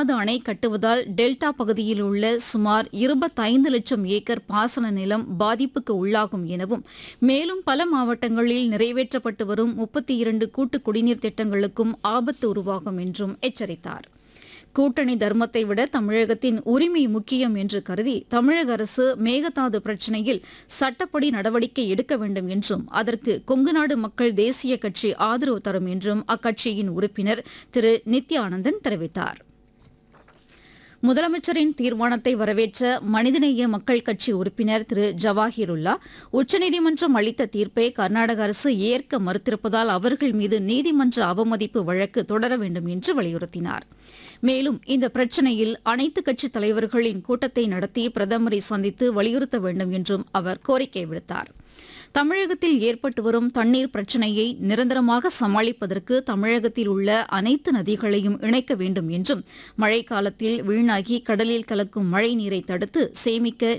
மேகதாது அணை கட்டுவதால் டெல்டா பகுதியில் உள்ள சுமார் இருபத்தைந்து லட்சம் ஏக்கர் பாசன நிலம் பாதிப்புக்கு உள்ளாகும் எனவும் மேலும் பல மாவட்டங்களில் நிறைவேற்றப்பட்டு வரும் முப்பத்தி இரண்டு கூட்டு குடிநீர் திட்டங்களுக்கும் ஆபத்து உருவாகும் என்றும் எச்சரித்தார் கூட்டணி தர்மத்தை விட தமிழகத்தின் உரிமை முக்கியம் என்று கருதி தமிழக அரசு மேகதாது பிரச்சினையில் சட்டப்படி நடவடிக்கை எடுக்க வேண்டும் என்றும் அதற்கு கொங்குநாடு மக்கள் தேசிய கட்சி ஆதரவு தரும் என்றும் அக்கட்சியின் உறுப்பினர் திரு நித்யானந்தன் தெரிவித்தார் முதலமைச்சரின் தீர்மானத்தை வரவேற்ற மனிதநேய மக்கள் கட்சி உறுப்பினர் திரு ஜவாஹிருல்லா உச்சநீதிமன்றம் அளித்த தீர்ப்பை கர்நாடக அரசு ஏற்க மறுத்திருப்பதால் அவர்கள் மீது நீதிமன்ற அவமதிப்பு வழக்கு தொடர வேண்டும் என்று வலியுறுத்தினார் மேலும் இந்த பிரச்சினையில் அனைத்துக் கட்சித் தலைவர்களின் கூட்டத்தை நடத்தி பிரதமரை சந்தித்து வலியுறுத்த வேண்டும் என்றும் அவர் கோரிக்கை விடுத்தார் தமிழகத்தில் ஏற்பட்டு வரும் தண்ணீர் பிரச்சினையை நிரந்தரமாக சமாளிப்பதற்கு தமிழகத்தில் உள்ள அனைத்து நதிகளையும் இணைக்க வேண்டும் என்றும் மழைக்காலத்தில் வீணாகி கடலில் கலக்கும் மழை நீரை தடுத்து சேமிக்க